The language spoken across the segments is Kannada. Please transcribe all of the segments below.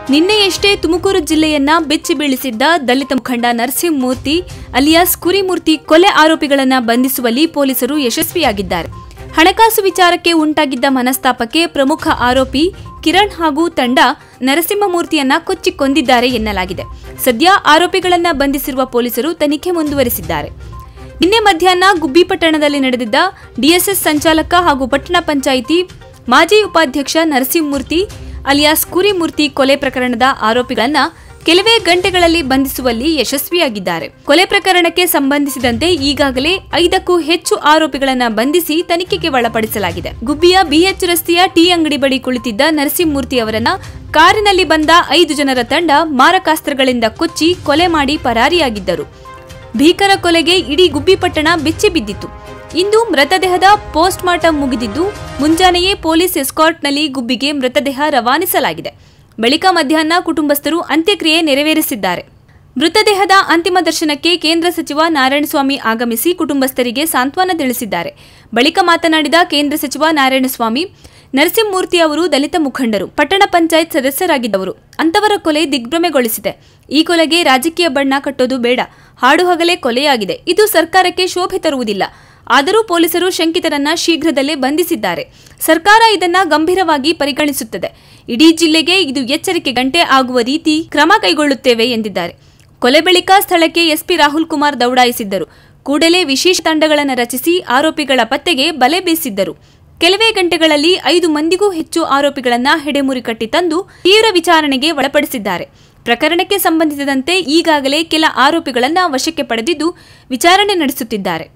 ನಿನ್ನೆಯಷ್ಟೇ ತುಮಕೂರು ಜಿಲ್ಲೆಯನ್ನ ಬೆಚ್ಚಿ ಬೀಳಿಸಿದ್ದ ದಲಿತ ಮುಖಂಡ ನರಸಿಂಹಮೂರ್ತಿ ಅಲಿಯಾಸ್ ಕುರಿಮೂರ್ತಿ ಕೊಲೆ ಆರೋಪಿಗಳನ್ನ ಬಂಧಿಸುವಲ್ಲಿ ಪೊಲೀಸರು ಯಶಸ್ವಿಯಾಗಿದ್ದಾರೆ ಹಣಕಾಸು ವಿಚಾರಕ್ಕೆ ಉಂಟಾಗಿದ್ದ ಮನಸ್ತಾಪಕ್ಕೆ ಪ್ರಮುಖ ಆರೋಪಿ ಕಿರಣ್ ಹಾಗೂ ತಂಡ ನರಸಿಂಹಮೂರ್ತಿಯನ್ನ ಕೊಚ್ಚಿ ಕೊಂದಿದ್ದಾರೆ ಎನ್ನಲಾಗಿದೆ ಸದ್ಯ ಆರೋಪಿಗಳನ್ನ ಬಂಧಿಸಿರುವ ಪೊಲೀಸರು ತನಿಖೆ ಮುಂದುವರೆಸಿದ್ದಾರೆ ನಿನ್ನೆ ಮಧ್ಯಾಹ್ನ ಗುಬ್ಬಿ ಪಟ್ಟಣದಲ್ಲಿ ನಡೆದಿದ್ದ ಡಿಎಸ್ಎಸ್ ಸಂಚಾಲಕ ಹಾಗೂ ಪಟ್ಟಣ ಪಂಚಾಯಿತಿ ಮಾಜಿ ಉಪಾಧ್ಯಕ್ಷ ನರಸಿಂಹಮೂರ್ತಿ ಅಲಿಯಾಸ್ ಕುರಿಮೂರ್ತಿ ಕೊಲೆ ಪ್ರಕರಣದ ಆರೋಪಿಗಳನ್ನ ಕೆಲವೇ ಗಂಟೆಗಳಲ್ಲಿ ಬಂಧಿಸುವಲ್ಲಿ ಯಶಸ್ವಿಯಾಗಿದ್ದಾರೆ ಕೊಲೆ ಪ್ರಕರಣಕ್ಕೆ ಸಂಬಂಧಿಸಿದಂತೆ ಈಗಾಗಲೇ ಐದಕ್ಕೂ ಹೆಚ್ಚು ಆರೋಪಿಗಳನ್ನ ಬಂಧಿಸಿ ತನಿಖೆಗೆ ಒಳಪಡಿಸಲಾಗಿದೆ ಗುಬ್ಬಿಯ ಬಿಎಚ್ ರಸ್ತೆಯ ಟೀ ಅಂಗಡಿ ಬಳಿ ಕುಳಿತಿದ್ದ ನರಸಿಂಹಮೂರ್ತಿ ಅವರನ್ನ ಕಾರಿನಲ್ಲಿ ಬಂದ ಐದು ಜನರ ತಂಡ ಮಾರಕಾಸ್ತ್ರಗಳಿಂದ ಕೊಚ್ಚಿ ಕೊಲೆ ಮಾಡಿ ಪರಾರಿಯಾಗಿದ್ದರು ಭೀಕರ ಕೊಲೆಗೆ ಇಡೀ ಗುಬ್ಬಿ ಪಟ್ಟಣ ಬೆಚ್ಚಿ ಬಿದ್ದಿತ್ತು ಇಂದು ಮೃತದೇಹದ ಪೋಸ್ಟ್ ಮಾರ್ಟಂ ಮುಗಿದಿದ್ದು ಮುಂಜಾನೆಯೇ ಪೊಲೀಸ್ ಎಸ್ಕಾರ್ಟ್ನಲ್ಲಿ ಗುಬ್ಬಿಗೆ ಮೃತದೇಹ ರವಾನಿಸಲಾಗಿದೆ ಬಳಿಕ ಮಧ್ಯಾಹ್ನ ಕುಟುಂಬಸ್ಥರು ಅಂತ್ಯಕ್ರಿಯೆ ನೆರವೇರಿಸಿದ್ದಾರೆ ಮೃತದೇಹದ ಅಂತಿಮ ದರ್ಶನಕ್ಕೆ ಕೇಂದ್ರ ಸಚಿವ ನಾರಾಯಣಸ್ವಾಮಿ ಆಗಮಿಸಿ ಕುಟುಂಬಸ್ಥರಿಗೆ ಸಾಂತ್ವನ ತಿಳಿಸಿದ್ದಾರೆ ಬಳಿಕ ಮಾತನಾಡಿದ ಕೇಂದ್ರ ಸಚಿವ ನಾರಾಯಣಸ್ವಾಮಿ ನರಸಿಂಹಮೂರ್ತಿ ಅವರು ದಲಿತ ಮುಖಂಡರು ಪಟ್ಟಣ ಪಂಚಾಯತ್ ಸದಸ್ಯರಾಗಿದ್ದವರು ಅಂತವರ ಕೊಲೆ ದಿಗ್ಭ್ರಮೆಗೊಳಿಸಿದೆ ಈ ಕೊಲೆಗೆ ರಾಜಕೀಯ ಬಣ್ಣ ಕಟ್ಟೋದು ಬೇಡ ಹಾಡು ಹಗಲೇ ಕೊಲೆಯಾಗಿದೆ ಇದು ಸರ್ಕಾರಕ್ಕೆ ಶೋಭೆ ತರುವುದಿಲ್ಲ ಆದರೂ ಪೊಲೀಸರು ಶಂಕಿತರನ್ನ ಶೀಘ್ರದಲ್ಲೇ ಬಂಧಿಸಿದ್ದಾರೆ ಸರ್ಕಾರ ಇದನ್ನ ಗಂಭೀರವಾಗಿ ಪರಿಗಣಿಸುತ್ತದೆ ಇಡೀ ಜಿಲ್ಲೆಗೆ ಇದು ಎಚ್ಚರಿಕೆ ಗಂಟೆ ಆಗುವ ರೀತಿ ಕ್ರಮ ಕೈಗೊಳ್ಳುತ್ತೇವೆ ಎಂದಿದ್ದಾರೆ ಕೊಲೆ ಬಳಿಕ ಸ್ಥಳಕ್ಕೆ ಎಸ್ಪಿ ರಾಹುಲ್ ಕುಮಾರ್ ದೌಡಾಯಿಸಿದ್ದರು ಕೂಡಲೇ ವಿಶೇಷ ತಂಡಗಳನ್ನು ರಚಿಸಿ ಆರೋಪಿಗಳ ಪತ್ತೆಗೆ ಬಲೆ ಬೀಸಿದ್ದರು ಕೆಲವೇ ಗಂಟೆಗಳಲ್ಲಿ ಐದು ಮಂದಿಗೂ ಹೆಚ್ಚು ಆರೋಪಿಗಳನ್ನ ಹೆಡೆಮುರಿ ಕಟ್ಟಿ ತಂದು ತೀವ್ರ ವಿಚಾರಣೆಗೆ ಒಳಪಡಿಸಿದ್ದಾರೆ ಪ್ರಕರಣಕ್ಕೆ ಸಂಬಂಧಿಸಿದಂತೆ ಈಗಾಗಲೇ ಕೆಲ ಆರೋಪಿಗಳನ್ನ ವಶಕ್ಕೆ ಪಡೆದಿದ್ದು ವಿಚಾರಣೆ ನಡೆಸುತ್ತಿದ್ದಾರೆ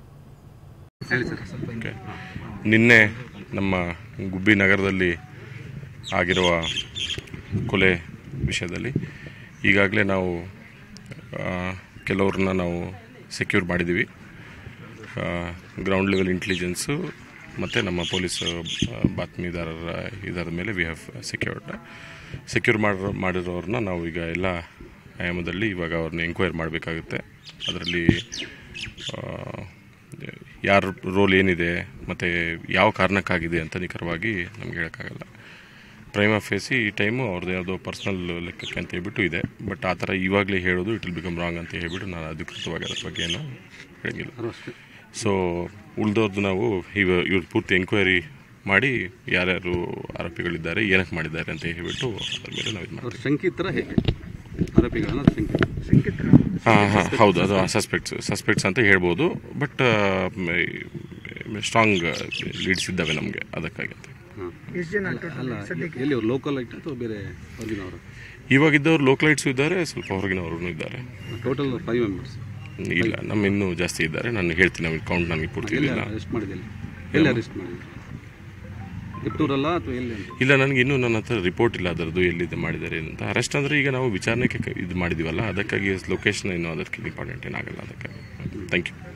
ಓಕೆ ನಿನ್ನೆ ನಮ್ಮ ಗುಬ್ಬಿ ನಗರದಲ್ಲಿ ಆಗಿರುವ ಕೊಲೆ ವಿಷಯದಲ್ಲಿ ಈಗಾಗಲೇ ನಾವು ಆ, ಕೆಲವ್ರನ್ನ ನಾವು ಸೆಕ್ಯೂರ್ ಮಾಡಿದ್ದೀವಿ ಗ್ರೌಂಡ್ ಲೆವೆಲ್ ಇಂಟೆಲಿಜೆನ್ಸು ಮತ್ತು ನಮ್ಮ ಪೊಲೀಸ್ ಆ, ಬಾತ್ಮೀದಾರರ ಇದರ ಮೇಲೆ ವಿ ಹ್ಯಾವ್ ಸೆಕ್ಯೂರ್ಡ್ ಸೆಕ್ಯೂರ್ ಮಾಡಿರೋ ಮಾಡಿರೋರನ್ನ ನಾವು ಈಗ ಎಲ್ಲ ಆಯಾಮದಲ್ಲಿ ಇವಾಗ ಅವ್ರನ್ನ ಎಂಕ್ವೈರಿ ಮಾಡಬೇಕಾಗುತ್ತೆ ಅದರಲ್ಲಿ ಯಾರ ರೋಲ್ ಏನಿದೆ ಮತ್ತು ಯಾವ ಕಾರಣಕ್ಕಾಗಿದೆ ಅಂತ ನಿಖರವಾಗಿ ನಮ್ಗೆ ಹೇಳೋಕ್ಕಾಗಲ್ಲ ಪ್ರೈಮ ಫೇಸಿ ಈ ಟೈಮು ಅವ್ರದ್ದು ಯಾವುದೋ ಪರ್ಸ್ನಲ್ ಲೆಕ್ಕಕ್ಕೆ ಅಂತ ಹೇಳ್ಬಿಟ್ಟು ಇದೆ ಬಟ್ ಆ ಥರ ಇವಾಗಲೇ ಹೇಳೋದು ಇಟ್ ವಿಲ್ ಬಿಕಮ್ ರಾಂಗ್ ಅಂತ ಹೇಳ್ಬಿಟ್ಟು ನಾನು ಅಧಿಕೃತವಾಗಿ ಅದ್ರ ಬಗ್ಗೆ ಏನು ಹೇಳಂಗಿಲ್ಲ ಸೊ ಉಳ್ದವ್ರದ್ದು ನಾವು ಇವ ಇವ್ರ ಪೂರ್ತಿ ಎಂಕ್ವೈರಿ ಮಾಡಿ ಯಾರ್ಯಾರು ಆರೋಪಿಗಳಿದ್ದಾರೆ ಏನಕ್ಕೆ ಮಾಡಿದ್ದಾರೆ ಅಂತ ಹೇಳ್ಬಿಟ್ಟು ಅದ್ರ ಮೇಲೆ ನಾವು ಇದು ಅವ್ರ ಮಾಡ್ತೀವಿ ಶಂಕಿತರ ಹೇಗೆ ಆರೋಪಿಗಳನ್ನ ಶಂಕಿತ ಹಾಂ ಹಾಂ ಹೌದು ಅದು ಸಸ್ಪೆಕ್ಟ್ಸ್ ಸಸ್ಪೆಕ್ಟ್ಸ್ ಅಂತ ಹೇಳ್ಬೋದು ಬಟ್ ಸ್ಟ್ರಾಂಗ್ ಲೀಡ್ಸ್ ಇದ್ದಾವೆ ನಮಗೆ ಅದಕ್ಕಾಗಿ ಅಂತ ಅಲ್ಲ ಎಲ್ಲಿ ಅವ್ರು ಲೋಕಲ್ ಐಟ ಅಥವಾ ಬೇರೆ ಹೊರಗಿನವರು ಇವಾಗಿದ್ದವ್ರು ಲೋಕಲೈಟ್ಸು ಇದ್ದಾರೆ ಸ್ವಲ್ಪ ಹೊರಗಿನವರು ಇದ್ದಾರೆ ಟೋಟಲ್ ಫೈವ್ ಮೆಂಬರ್ಸ್ ಇಲ್ಲ ನಮ್ಮ ಇನ್ನೂ ಜಾಸ್ತಿ ಇದ್ದಾರೆ ನಾನು ಹೇಳ್ತೀನಿ ನಮಗೆ ಕೌಂಟ್ ನನಗೆ ಪೂರ್ತಿ ಎಲ್ಲಿ ಇಲ್ಲ ಅರೆಸ್ಟ್ ಮಾಡಿದೆ ಎಲ್ಲಿ ಅರೆಸ್ಟ್ ಮಾಡಿದ್ರು ತಿಪ್ಟೂರಲ್ಲ ಅಥವಾ ಎಲ್ಲಿ ಅಂತ ಇಲ್ಲ ನನಗೆ ಇನ್ನೂ ನನ್ನ ಹತ್ರ ರಿಪೋರ್ಟ್ ಇಲ್ಲ ಅದರದ್ದು ಎಲ್ಲಿದೆ ಮಾಡಿದ್ದಾರೆ ಅಂತ ಅರೆಸ್ಟ್ ಅಂದರೆ ಈಗ ನಾವು ವಿಚಾರಣೆಗೆ ಕ- ಇದು ಮಾಡಿದ್ದೀವಲ್ಲ ಅದಕ್ಕಾಗಿ ಲೊಕೇಶನ್ ಇನ್ನೂ ಅದಕ್ಕೆ ಇಂಪಾರ್ಟೆಂಟ್ ಏನಾಗಲ್ಲ ಅದಕ್ಕಾಗಿ ಥ್ಯಾಂಕ್ ಯು